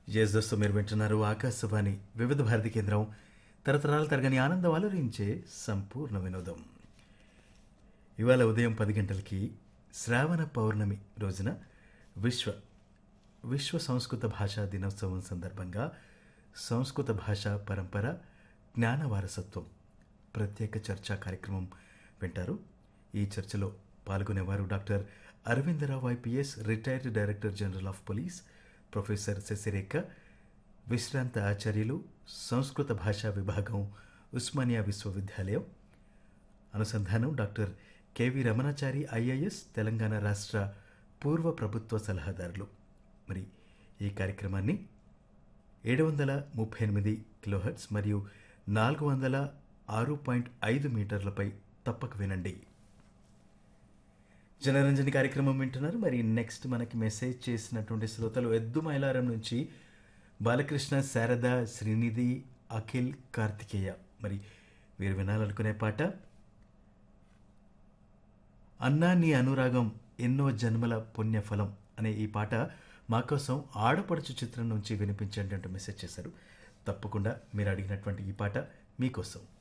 జేస్ దోస్తు మీరు వింటున్నారు ఆకాశవాణి వివిధ భారతి కేంద్రం తరతరాల తరగని ఆనందం అలరించే సంపూర్ణ వినోదం ఇవాళ ఉదయం పది గంటలకి శ్రావణ పౌర్ణమి రోజున విశ్వ విశ్వ సంస్కృత భాషా దినోత్సవం సందర్భంగా సంస్కృత భాషా పరంపర జ్ఞాన వారసత్వం ప్రత్యేక చర్చా కార్యక్రమం వింటారు ఈ చర్చలో పాల్గొనేవారు doctor Aravind Rao IPS retired director general of police professor Sasirekha విశ్రాంత ఆచార్యులు సంస్కృత భాషా విభాగం ఉస్మానియా విశ్వవిద్యాలయం అనుసంధానం doctor KV Ramanachari IAS Telangana రాష్ట్ర పూర్వ ప్రభుత్వ సలహాదారులు మరి ఈ కార్యక్రమాన్ని ఏడు వందల ముప్పై ఎనిమిది కిలోహర్ట్స్ మరియు నాలుగు వందల ఆరు పాయింట్ ఐదు మీటర్లపై తప్పక వినండి జనరంజని కార్యక్రమం వింటున్నారు మరి నెక్స్ట్ మనకి మెసేజ్ చేసినటువంటి శ్రోతలు ఎద్దు మైలారం నుంచి బాలకృష్ణ శారద శ్రీనిధి అఖిల్ కార్తికేయ మరి వీరు వినాలనుకునే పాట అన్నా నీ అనురాగం ఎన్నో జన్మల పుణ్యఫలం అనే ఈ పాట మా కోసం ఆడపడుచు చిత్రం నుంచి వినిపించేటట్టు మెసేజ్ చేశారు తప్పకుండా మీరు అడిగినటువంటి ఈ పాట మీకోసం